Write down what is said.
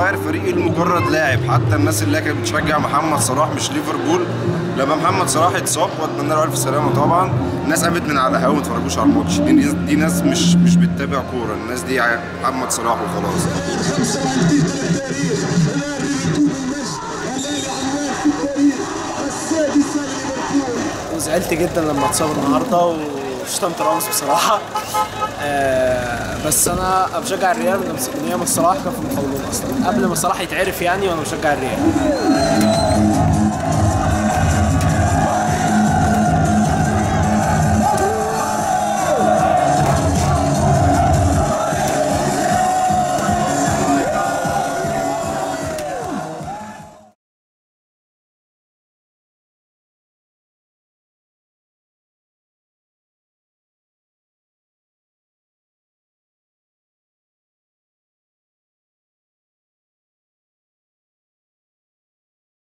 غير فريقي لمجرد لاعب حتى الناس اللي كانت بتشجع محمد صلاح مش ليفربول لما محمد صلاح اتصاب واتمنى له الف سلامه طبعا الناس قامت من على القهوه ما اتفرجوش على الماتش دي, دي ناس مش مش بتتابع كوره الناس دي محمد صلاح وخلاص وزعلت جدا لما اتصاب النهارده وشتمت راموس بصراحه آه بس انا بشجع الريال من من ايام الصلاح كان في المقاولون اصلا قبل ما صلاح يتعرف يعني وانا بشجع الريال